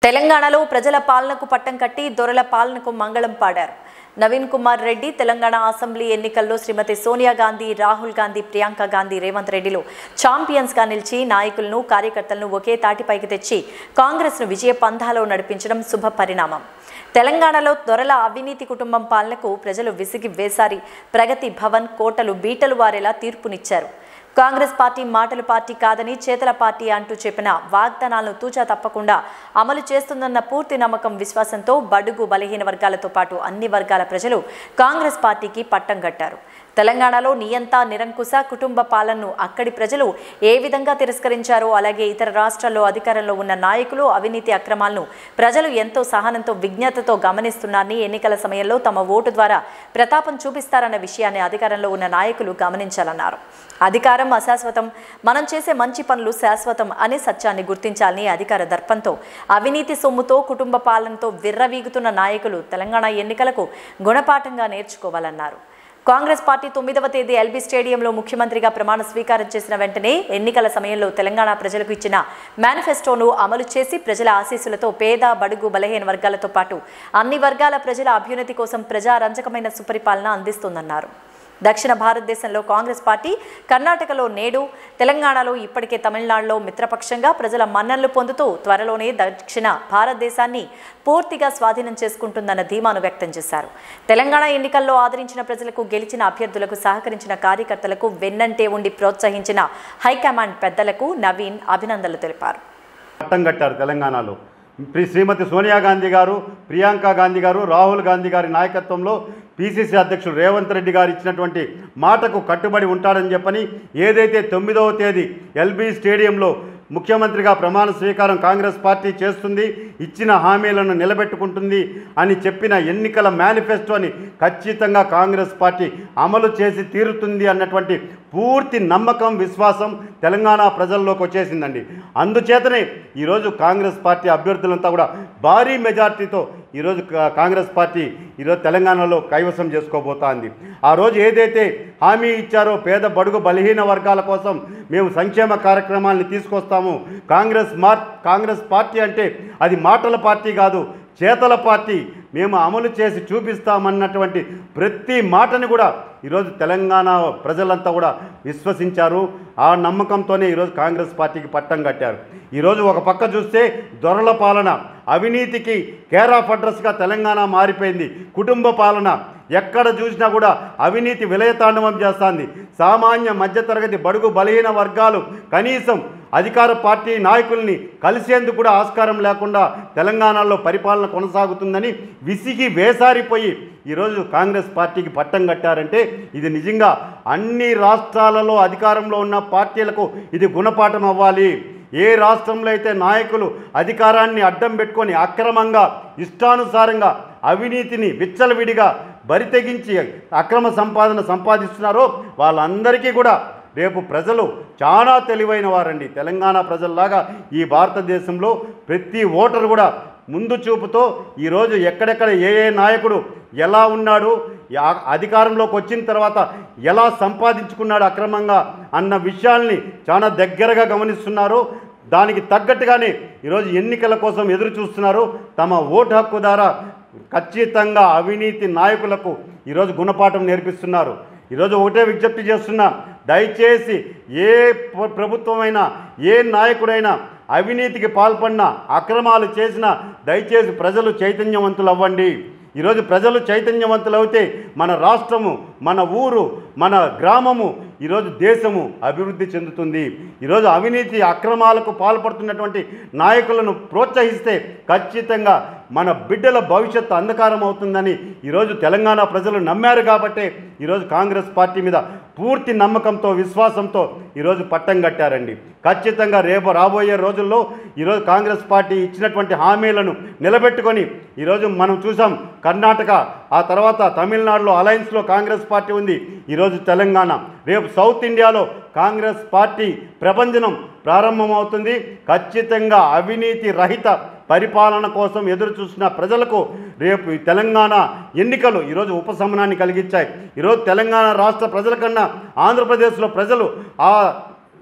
తెలంగాణలో ప్రజల పాలనకు పట్టం కట్టి దొరల పాలనకు మంగళం పాడారు నవీన్ కుమార్ రెడ్డి తెలంగాణ అసెంబ్లీ ఎన్నికల్లో శ్రీమతి సోనియా గాంధీ రాహుల్ గాంధీ ప్రియాంక గాంధీ రేవంత్ రెడ్డిలు ఛాంపియన్స్ గా నిలిచి నాయకులను కార్యకర్తలను ఒకే తాటిపైకి తెచ్చి కాంగ్రెస్ ను విజయ పంథాలో నడిపించడం శుభ పరిణామం తెలంగాణలో దొరల అవినీతి కుటుంబం పాలనకు ప్రజలు విసిగి వేసారి ప్రగతి భవన్ కోటలు బీటలు వారేలా తీర్పునిచ్చారు కాంగ్రెస్ పార్టీ మాటల పార్టీ కాదని చేతల పార్టీ అంటూ చెప్పిన వాగ్దానాలను తూచా తప్పకుండా అమలు చేస్తుందన్న పూర్తి నమ్మకం విశ్వాసంతో బడుగు బలహీన వర్గాలతో పాటు అన్ని వర్గాల ప్రజలు కాంగ్రెస్ పార్టీకి పట్టం కట్టారు తెలంగాణలో నియంత నిరంకుశ కుటుంబ పాలనను అక్కడి ప్రజలు ఏ విధంగా తిరస్కరించారో అలాగే ఇతర రాష్ట్రాల్లో అధికారంలో ఉన్న నాయకులు అవినీతి అక్రమాలను ప్రజలు ఎంతో సహనంతో విజ్ఞతతో గమనిస్తున్నారని ఎన్నికల సమయంలో తమ ఓటు ద్వారా ప్రతాపం చూపిస్తారన్న విషయాన్ని అధికారంలో ఉన్న నాయకులు గమనించాలన్నారు అధికారం అశాశ్వతం మనం చేసే మంచి పనులు శాశ్వతం అనే సత్యాన్ని గుర్తించాలని అధికార దర్పంతో అవినీతి సొమ్ముతో కుటుంబ పాలనతో విర్రవీగుతున్న నాయకులు తెలంగాణ ఎన్నికలకు గుణపాఠంగా నేర్చుకోవాలన్నారు కాంగ్రెస్ పార్టీ తొమ్మిదవ తేదీ ఎల్బీ స్టేడియంలో ముఖ్యమంత్రిగా ప్రమాణ స్వీకారం చేసిన వెంటనే ఎన్నికల సమయంలో తెలంగాణ ప్రజలకు ఇచ్చిన మేనిఫెస్టోను అమలు చేసి ప్రజల ఆశీస్సులతో పేద బడుగు బలహీన వర్గాలతో పాటు అన్ని వర్గాల ప్రజల అభ్యున్నతి కోసం ప్రజారంజకమైన సుపరిపాలన అందిస్తోందన్నారు దక్షిణ భారతదేశంలో కాంగ్రెస్ పార్టీ కర్ణాటకలో నేడు తెలంగాణలో ఇప్పటికే తమిళనాడులో మిత్రపక్షంగా ప్రజల మన్ననలు పొందుతూ త్వరలోనే దక్షిణ భారతదేశాన్ని పూర్తిగా స్వాధీనం చేసుకుంటుందన్న ధీమాను వ్యక్తం చేశారు తెలంగాణ ఎన్నికల్లో ఆదరించిన ప్రజలకు గెలిచిన అభ్యర్థులకు సహకరించిన కార్యకర్తలకు వెన్నంటే ఉండి ప్రోత్సహించిన హైకమాండ్ పెద్దలకు నవీన్ అభినందనలు తెలిపారు పట్టం కట్టారు తెలంగాణలో ప్రి- శ్రీమతి సోనియా గాంధీ గారు ప్రియాంక గాంధీ గారు రాహుల్ గాంధీ గారి నాయకత్వంలో పిసిసి అధ్యక్షుడు రేవంత్ రెడ్డి గారు ఇచ్చినటువంటి మాటకు కట్టుబడి ఉంటాడని చెప్పని ఏదైతే తొమ్మిదవ తేదీ ఎల్బీ స్టేడియంలో ముఖ్యమంత్రిగా ప్రమాణ స్వీకారం కాంగ్రెస్ పార్టీ చేస్తుంది ఇచ్చిన హామీలను నిలబెట్టుకుంటుంది అని చెప్పిన ఎన్నికల మేనిఫెస్టోని ఖచ్చితంగా కాంగ్రెస్ పార్టీ అమలు చేసి తీరుతుంది అన్నటువంటి పూర్తి నమ్మకం విశ్వాసం తెలంగాణ ప్రజల్లోకి వచ్చేసిందండి అందుచేతనే ఈరోజు కాంగ్రెస్ పార్టీ అభ్యర్థులంతా కూడా భారీ మెజార్టీతో ఈరోజు కా- కాంగ్రెస్ పార్టీ ఈరోజు తెలంగాణలో కైవసం చేసుకోబోతోంది ఆ రోజు ఏదైతే హామీ ఇచ్చారో పేద బడుగు బలహీన వర్గాల కోసం మేము సంక్షేమ కార్యక్రమాల్ని తీసుకొస్తాము కాంగ్రెస్ మార్ కాంగ్రెస్ పార్టీ అంటే అది మాటల పార్టీ కాదు చేతల పార్టీ మేము అమలు చేసి చూపిస్తామన్నటువంటి ప్రతి మాటని కూడా ఈరోజు తెలంగాణ ప్రజలంతా కూడా విశ్వసించారు ఆ నమ్మకంతోనే ఈరోజు కాంగ్రెస్ పార్టీకి పట్టం కట్టారు ఈరోజు ఒక పక్క చూస్తే దొరల పాలన అవినీతికి కేర్ ఆఫ్ అడ్రస్గా తెలంగాణ మారిపోయింది కుటుంబ పాలన ఎక్కడ చూసినా కూడా అవినీతి విలయతాండవం చేస్తుంది సామాన్య మధ్యతరగతి బడుగు బలహీన వర్గాలు కనీసం అధికార పార్టీ నాయకుల్ని కలిసేందుకు కూడా ఆస్కారం లేకుండా తెలంగాణలో పరిపాలన కొనసాగుతుందని విసిగి వేసారిపోయి ఈరోజు కాంగ్రెస్ పార్టీకి పట్టం కట్టారంటే ఇది నిజంగా అన్ని రాష్ట్రాలలో అధికారంలో ఉన్న పార్టీలకు ఇది గుణపాఠం అవ్వాలి ఏ రాష్ట్రంలో అయితే నాయకులు అధికారాన్ని అడ్డం పెట్టుకొని అక్రమంగా ఇష్టానుసారంగా అవినీతిని విచ్చలవిడిగా బరితెగించి అక్రమ సంపాదన సంపాదిస్తున్నారో వాళ్ళందరికీ కూడా రేపు ప్రజలు చాలా తెలివైన వారండి తెలంగాణ ప్రజల్లాగా ఈ భారతదేశంలో ప్రతి ఓటరు కూడా ముందు చూపుతో ఈరోజు ఎక్కడెక్కడ ఏ ఏ నాయకుడు ఎలా ఉన్నాడు యా- అధికారంలోకి వచ్చిన తర్వాత ఎలా సంపాదించుకున్నాడు అక్రమంగా అన్న విషయాల్ని చాలా దగ్గరగా గమనిస్తున్నారు దానికి తగ్గట్టుగానే ఈరోజు ఎన్నికల కోసం ఎదురు చూస్తున్నారు తమ ఓటు హక్కు ద్వారా ఖచ్చితంగా అవినీతి నాయకులకు ఈరోజు గుణపాఠం నేర్పిస్తున్నారు ఈరోజు ఒకటే విజ్ఞప్తి చేస్తున్నా దయచేసి ఏ ప్ర- ప్రభుత్వమైనా ఏ నాయకుడైనా అవినీతికి పాల్పడినా అక్రమాలు చేసినా దయచేసి ప్రజలు చైతన్యవంతులు అవ్వండి ఈరోజు ప్రజలు చైతన్యవంతులు అవుతే మన రాష్ట్రము మన ఊరు మన గ్రామము ఈరోజు దేశము అభివృద్ధి చెందుతుంది ఈరోజు అవినీతి అక్రమాలకు పాల్పడుతున్నటువంటి నాయకులను ప్రోత్సహిస్తే ఖచ్చితంగా మన బిడ్డల భవిష్యత్తు అంధకారం అవుతుందని ఈరోజు తెలంగాణ ప్రజలు నమ్మారు కాబట్టే ఈరోజు కాంగ్రెస్ పార్టీ మీద పూర్తి నమ్మకంతో విశ్వాసంతో ఈరోజు పట్టం కట్టారండి ఖచ్చితంగా రేపు రాబోయే రోజుల్లో ఈరోజు కాంగ్రెస్ పార్టీ ఇచ్చినటువంటి హామీలను నిలబెట్టుకొని ఈరోజు మనం చూసాం కర్ణాటక ఆ తర్వాత తమిళనాడులో అలయన్స్లో కాంగ్రెస్ పార్టీ ఉంది ఈరోజు తెలంగాణ రేపు సౌత్ ఇండియాలో కాంగ్రెస్ పార్టీ ప్రభంజనం ప్రారంభమవుతుంది ఖచ్చితంగా అవినీతి రహిత పరిపాలన కోసం ఎదురు చూసిన ప్రజలకు రేపు ఈ తెలంగాణ ఎన్నికలు ఈరోజు ఉపశమనాన్ని కలిగించాయి ఈరోజు తెలంగాణ రాష్ట్ర ప్రజల కన్నా ఆంధ్రప్రదేశ్లో ప్రజలు ఆ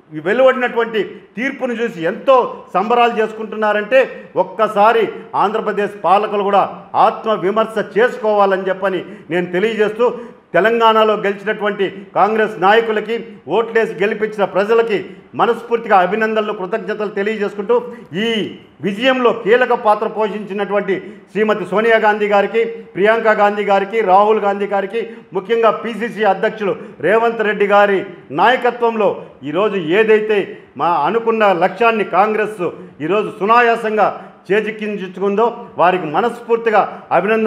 వెలువడినటువంటి తీర్పును చూసి ఎంతో సంబరాలు చేసుకుంటున్నారంటే ఒక్కసారి ఆంధ్రప్రదేశ్ పాలకులు కూడా ఆత్మ విమర్శ చేసుకోవాలని చెప్పని నేను తెలియజేస్తూ తెలంగాణలో గెలిచినటువంటి కాంగ్రెస్ నాయకులకి ఓట్లేసి గెలిపించిన ప్రజలకి మనస్ఫూర్తిగా అభినందనలు కృతజ్ఞతలు తెలియజేసుకుంటూ ఈ విజయంలో కీలక పాత్ర పోషించినటువంటి శ్రీమతి సోనియా గాంధీ గారికి ప్రియాంక గాంధీ గారికి రాహుల్ గాంధీ గారికి ముఖ్యంగా పిసిసి అధ్యక్షులు రేవంత్ రెడ్డి గారి నాయకత్వంలో ఈరోజు ఏదైతే మా అనుకున్న లక్ష్యాన్ని కాంగ్రెస్ ఈరోజు సునాయాసంగా చేజిక్కించుకుందో వారికి మనస్ఫూర్తిగా అభినందన